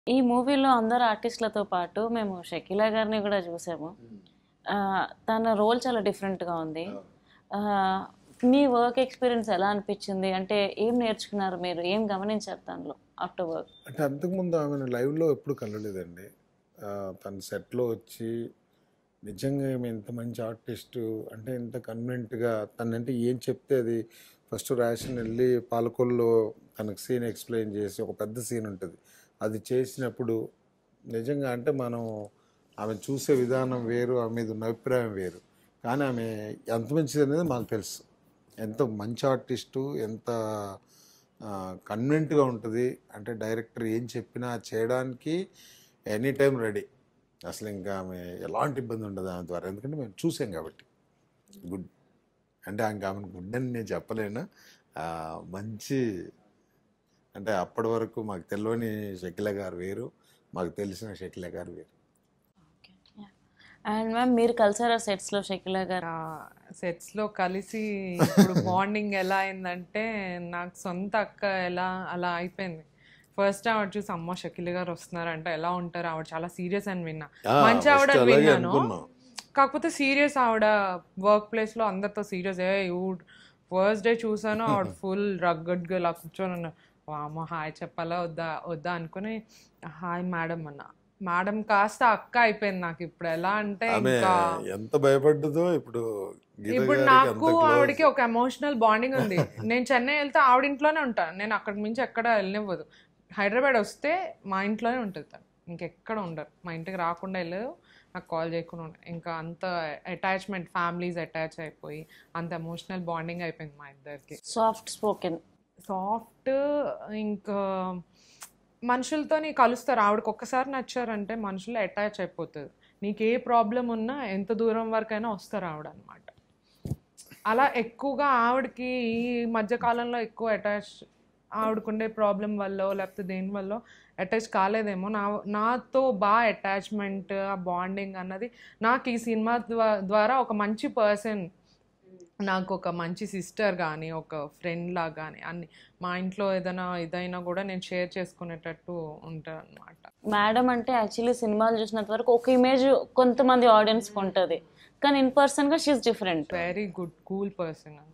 ఈ మూవీలో అందరు ఆర్టిస్టులతో పాటు మేము షకీలా గారిని కూడా చూసాము ఆ, తన రోల్ చాలా డిఫరెంట్గా ఉంది ఆ, మీ వర్క్ ఎక్స్పీరియన్స్ ఎలా అనిపించింది అంటే ఏం నేర్చుకున్నారు మీరు ఏం గమనించారు దానిలో ఆఫ్టర్ వర్క్ అంటే అంతకుముందు ఆమెను లైవ్లో ఎప్పుడు కలవలేదండి ఆ, తన సెట్లో వచ్చి నిజంగా ఈమె ఇంత మంచి ఆర్టిస్టు అంటే ఇంత కన్వెంట్గా తనంటే ఏం చెప్తే అది ఫస్ట్ రేషన్ వెళ్ళి పాలకొల్లో తనకు సీన్ ఎక్స్ప్లెయిన్ చేసి ఒక పెద్ద సీన్ ఉంటుంది అది చేసినప్పుడు నిజంగా అంటే మనం ఆమె చూసే విధానం వేరు ఆమె మీద ఉన్న అభిప్రాయం వేరు కానీ ఆమె ఎంత మంచిది అనేది మాకు తెలుసు ఎంత మంచి ఆర్టిస్టు ఎంత కన్వెంట్గా ఉంటుంది అంటే డైరెక్టర్ ఏం చెప్పినా చేయడానికి ఎనీ టైం రెడీ అసలు ఇంకా ఆమె ఎలాంటి ఇబ్బంది ఉండదు ఆమె ద్వారా ఎందుకంటే మేము చూసాం కాబట్టి గుడ్ అంటే ఇంకా ఆమెను గుడ్ అని నేను చెప్పలేను ఆ, మంచి అంటే అప్పటి వరకు మాకు తెలియని షకిల గారు వేరు మాకు తెలిసిన షకిల గారు వేరు అండ్ మ్యామ్ మీరు కలిసారా సెట్స్లో షకీలా గారు సెట్స్లో కలిసి ఇప్పుడు బాండింగ్ ఎలా అయిందంటే నాకు సొంత అక్క ఎలా అలా అయిపోయింది ఫస్ట్ ఆవిడ చూసి అమ్మ షకిల్ గారు వస్తున్నారంట ఎలా ఉంటారు ఆవిడ చాలా సీరియస్ అని విన్నా ఆ, మంచి first ఆవిడ అలాగే విన్నాను అనుకున్నాం. కాకపోతే సీరియస్ ఆవిడ వర్క్ ప్లేస్లో అందరితో సీరియస్ ఏ ఫస్ట్ డే చూసాను ఆవిడ ఫుల్ రగ్గడ్గా ఇలా కూర్చొని ఉన్నా అమ్మ హాయ్ చెప్పాలా వద్దా వద్దా అనుకుని హాయ్ మేడం అన్న మేడం కాస్త అక్క అయిపోయింది నాకు ఇప్పుడు ఎలా అంటే ఆమె ఇంకా ఎంత భయపడ్డదో ఇప్పుడు గీత ఇప్పుడు గారికి నాకు అంత close. ఆవిడకి ఒక ఎమోషనల్ బాండింగ్ ఉంది నేను చెన్నై వెళ్తే ఆవిడ ఇంట్లోనే ఉంటాను నేను అక్కడి మించి ఎక్కడ వెళ్ళనివ్వదు హైదరాబాద్ వస్తే మా ఇంట్లోనే ఉంటుంది తను ఇంకెక్కడ ఉండరు మా ఇంటికి రాకుండా వెళ్ళదు నాకు కాల్ చేయకుండా ఉండదు ఇంకా అంత అటాచ్మెంట్ ఫ్యామిలీస్ అటాచ్ అయిపోయి అంత ఎమోషనల్ బాండింగ్ అయిపోయింది మా ఇద్దరికి సాఫ్ట్ స్పోకెన్ సాఫ్ట్ ఇంకా మనుషులతోని కలుస్తారు ఆవిడకి ఒక్కసారి నచ్చారంటే మనుషులు అటాచ్ అయిపోతుంది నీకు ఏ ప్రాబ్లం ఉన్నా ఎంత దూరం వరకైనా వస్తారు ఆవిడ అనమాట అలా ఎక్కువగా ఆవిడకి ఈ మధ్యకాలంలో ఎక్కువ అటాచ్ ఆవిడకుండే ప్రాబ్లం వల్ల లేకపోతే దేని వల్ల అటాచ్ కాలేదేమో నా నాతో బాగా అటాచ్మెంట్ ఆ బాండింగ్ అన్నది నాకు ఈ సినిమా ద్వా- ద్వారా ఒక మంచి పర్సన్ నాకు ఒక మంచి సిస్టర్ కానీ ఒక ఫ్రెండ్ లాగా కానీ అన్ని మా ఇంట్లో ఏదైనా ఇదైనా కూడా నేను షేర్ చేసుకునేటట్టు ఉంటాను అనమాట మేడం అంటే యాక్చువల్లీ సినిమాలు చూసినంత వరకు ఒక ఇమేజ్ కొంతమంది ఆడియన్స్కి ఉంటుంది కానీ ఇన్ పర్సన్గా షీఈ్ different very good cool person